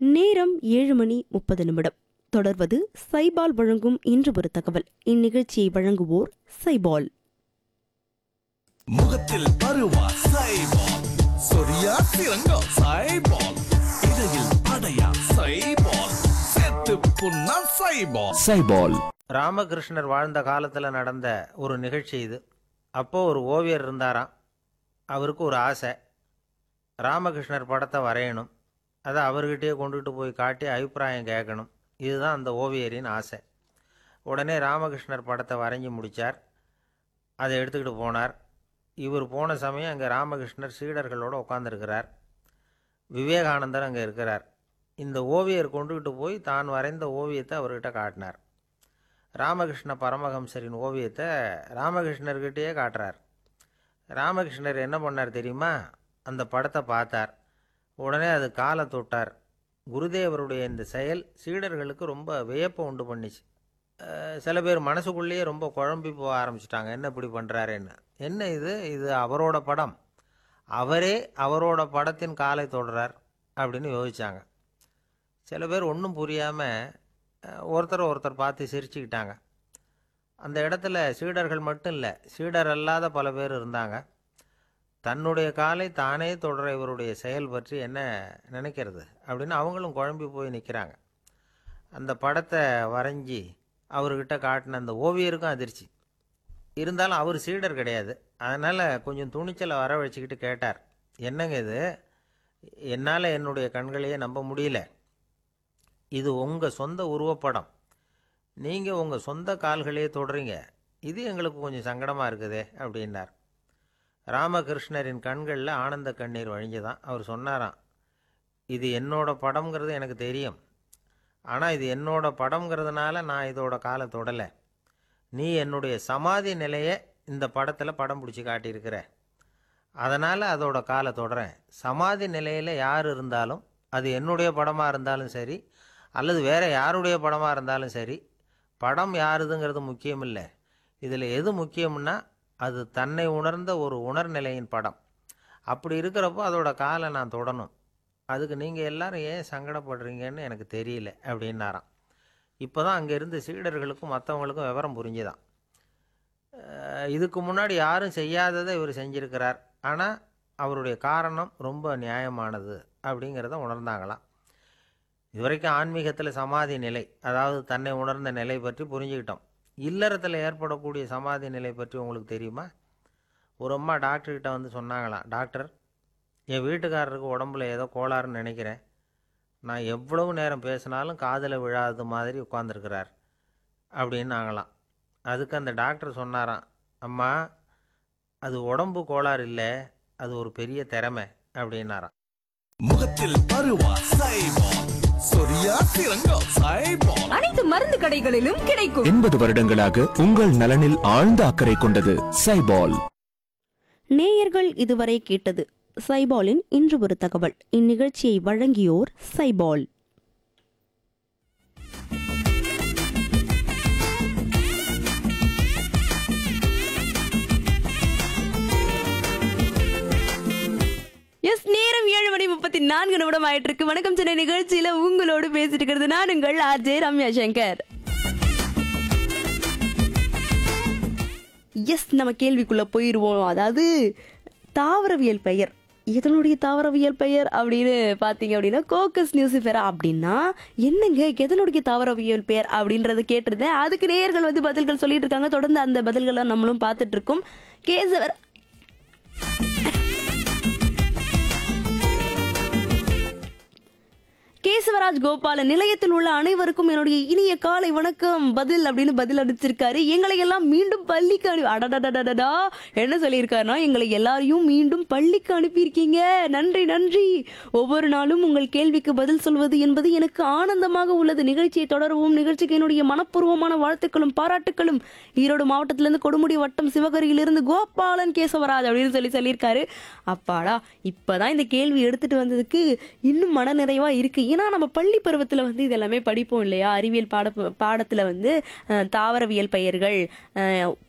நேரம் ஏழு மணி முப்பது நிமிடம் தொடர்வது சைபால் வழங்கும் இன்று ஒரு தகவல் இந்நிகழ்ச்சியை வழங்குவோர் சைபால் முகத்தில் பருவா சைபால் சொரியா சிறங்கோ சைபால் இடையில் அடையா சைபால் செத்து புண்ணா சைபால் சைபால் ராமகிருஷ்ணர் வாழ்ந்த காலத்தில் நடந்த ஒரு நிகழ்ச்சி இது அப்போது ஒரு ஓவியர் இருந்தாராம் அவருக்கு ஒரு ஆசை ராமகிருஷ்ணர் படத்தை வரையணும் அதை அவர்கிட்டயே கொண்டுகிட்டு போய் காட்டி அபிப்பிராயம் கேட்கணும் இதுதான் அந்த ஓவியரின் ஆசை உடனே ராமகிருஷ்ணர் படத்தை வரைஞ்சி முடித்தார் அதை எடுத்துக்கிட்டு போனார் இவர் போன சமயம் அங்கே ராமகிருஷ்ணர் சீடர்களோடு உட்காந்துருக்கிறார் விவேகானந்தர் அங்கே இருக்கிறார் இந்த ஓவியர் கொண்டுகிட்டு போய் தான் வரைந்த ஓவியத்தை அவர்கிட்ட காட்டினார் ராமகிருஷ்ண பரமஹம்சரின் ஓவியத்தை ராமகிருஷ்ணர்கிட்டயே காட்டுறார் ராமகிருஷ்ணர் என்ன பண்ணார் தெரியுமா அந்த படத்தை பார்த்தார் உடனே அது காலை தொட்டார் குருதேவருடைய இந்த செயல் சீடர்களுக்கு ரொம்ப வியப்பை உண்டு பண்ணிச்சு அஹ் சில பேர் மனசுக்குள்ளேயே ரொம்ப குழம்பி போக ஆரம்பிச்சிட்டாங்க என்ன இப்படி பண்ணுறாருன்னு என்ன இது இது அவரோட படம் அவரே அவரோட படத்தின் காலை தொடுறார் அப்படின்னு யோசிச்சாங்க சில பேர் ஒன்றும் புரியாமல் ஒருத்தர் ஒருத்தர் பார்த்து சிரிச்சுக்கிட்டாங்க அந்த இடத்துல சீடர்கள் மட்டும் இல்லை சீடர் அல்லாத பல பேர் இருந்தாங்க தன்னுடைய காலை தானே தொடர இவருடைய செயல் பற்றி என்ன நினைக்கிறது அப்படின்னு அவங்களும் குழம்பி போய் நிற்கிறாங்க அந்த படத்தை வரைஞ்சி அவர்கிட்ட காட்டின அந்த ஓவியருக்கும் அதிர்ச்சி இருந்தாலும் அவர் சீடர் கிடையாது அதனால் கொஞ்சம் துணிச்சலை வர வச்சுக்கிட்டு கேட்டார் என்னங்க இது என்னால் என்னுடைய கண்களையே நம்ப முடியல இது உங்கள் சொந்த உருவப்படம் நீங்கள் உங்கள் சொந்த கால்களையே தொடுறீங்க இது எங்களுக்கு கொஞ்சம் சங்கடமாக இருக்குதே அப்படின்னார் ராமகிருஷ்ணரின் கண்களில் ஆனந்த கண்ணீர் வழிஞ்சுதான் அவர் சொன்னாராம் இது என்னோட படம்ங்கிறது எனக்கு தெரியும் ஆனால் இது என்னோட படம்ங்கிறதுனால நான் இதோட காலை தொடலை நீ என்னுடைய சமாதி நிலையை இந்த படத்தில் படம் பிடிச்சி காட்டியிருக்கிற அதனால் அதோட காலை தொடறேன் சமாதி நிலையில் யார் இருந்தாலும் அது என்னுடைய படமாக இருந்தாலும் சரி அல்லது வேறு யாருடைய படமாக இருந்தாலும் சரி படம் யாருதுங்கிறது முக்கியம் இல்லை இதில் எது முக்கியம்னா அது தன்னை உணர்ந்த ஒரு உணர்நிலையின் படம் அப்படி இருக்கிறப்போ அதோட காலை நான் தொடணும் அதுக்கு நீங்கள் எல்லாரும் ஏன் சங்கடப்படுறீங்கன்னு எனக்கு தெரியல அப்படின்னாராம் இப்போ தான் அங்கே இருந்த சீடர்களுக்கும் மற்றவங்களுக்கும் விவரம் புரிஞ்சுதான் அஹ் இதுக்கு முன்னாடி யாரும் செய்யாததை இவர் செஞ்சிருக்கிறார் ஆனால் அவருடைய காரணம் ரொம்ப நியாயமானது அப்படிங்கிறத உணர்ந்தாங்களாம் இதுவரைக்கும் ஆன்மீகத்தில் சமாதி நிலை அதாவது தன்னை உணர்ந்த நிலை பற்றி புரிஞ்சுக்கிட்டோம் இல்லறத்தில் ஏற்படக்கூடிய சமாதி நிலை பற்றி உங்களுக்கு தெரியுமா ஒரு அம்மா டாக்டர்கிட்ட வந்து சொன்னாங்களாம் டாக்டர் என் வீட்டுக்காரருக்கு உடம்புல ஏதோ கோளாறுன்னு நினைக்கிறேன் நான் எவ்வளவு நேரம் பேசினாலும் காதில் விழாதது மாதிரி உட்காந்துருக்கிறார் அப்படின்னாங்களாம் அதுக்கு அந்த டாக்டர் சொன்னாராம் அம்மா அது உடம்பு கோளாறு இல்லை அது ஒரு பெரிய திறமை அப்படின்னாராம் முகத்தில் பருவா சைபால் சொரியா சிறங்கோ சைபால் அனைத்து மருந்து கடைகளிலும் கிடைக்கும் எண்பது வருடங்களாக உங்கள் நலனில் ஆழ்ந்த அக்கறை கொண்டது சைபால் நேயர்கள் இதுவரை கேட்டது சைபாலின் இன்று ஒரு தகவல் இந்நிகழ்ச்சியை வழங்கியோர் சைபால் எஸ் நேரம் ஏழு மணி முப்பத்தி நான்கு நிமிடம் ஆயிட்டு இருக்கு வணக்கம் சென்னை நிகழ்ச்சியில உங்களோடு பேசிட்டு இருக்கிறது நான் உங்கள் ஆர்ஜே ரம்யா சங்கர் எஸ் நம்ம கேள்விக்குள்ள போயிடுவோம் அதாவது தாவரவியல் பெயர் எதனுடைய தாவரவியல் பெயர் அப்படின்னு பார்த்தீங்க அப்படின்னா கோக்கஸ் நியூசிஃபெரா அப்படின்னா என்னங்க எதனுடைய தாவரவியல் பெயர் அப்படின்றத கேட்டிருந்தேன் அதுக்கு நேயர்கள் வந்து பதில்கள் சொல்லிட்டு இருக்காங்க தொடர்ந்து அந்த பதில்களை நம்மளும் பார்த்துட்டு இருக்கோம் கேசவர் கேசவராஜ் கோபாலன் நிலையத்தில் உள்ள அனைவருக்கும் என்னுடைய இனிய காலை வணக்கம் பதில் அப்படின்னு பதில் அனுப்பிச்சிருக்காரு எங்களை எல்லாம் மீண்டும் பள்ளிக்கு அனு அடடடடடா என்ன சொல்லியிருக்காருன்னா எங்களை எல்லாரையும் மீண்டும் பள்ளிக்கு அனுப்பியிருக்கீங்க நன்றி நன்றி ஒவ்வொரு நாளும் உங்கள் கேள்விக்கு பதில் சொல்வது என்பது எனக்கு ஆனந்தமாக உள்ளது நிகழ்ச்சியை தொடரவும் நிகழ்ச்சிக்கு என்னுடைய மனப்பூர்வமான வாழ்த்துக்களும் பாராட்டுக்களும் ஈரோடு மாவட்டத்திலிருந்து கொடுமுடி வட்டம் சிவகரியிலிருந்து கோபாலன் கேசவராஜ் அப்படின்னு சொல்லி சொல்லியிருக்காரு அப்பாடா இப்பதான் இந்த கேள்வி எடுத்துட்டு வந்ததுக்கு இன்னும் மனநிறைவா இருக்கு ஏன்னா நம்ம பள்ளி பருவத்துல வந்து இது எல்லாமே படிப்போம் இல்லையா அறிவியல் பாட பாடத்துல வந்து அஹ், தாவரவியல் பெயர்கள் அஹ்,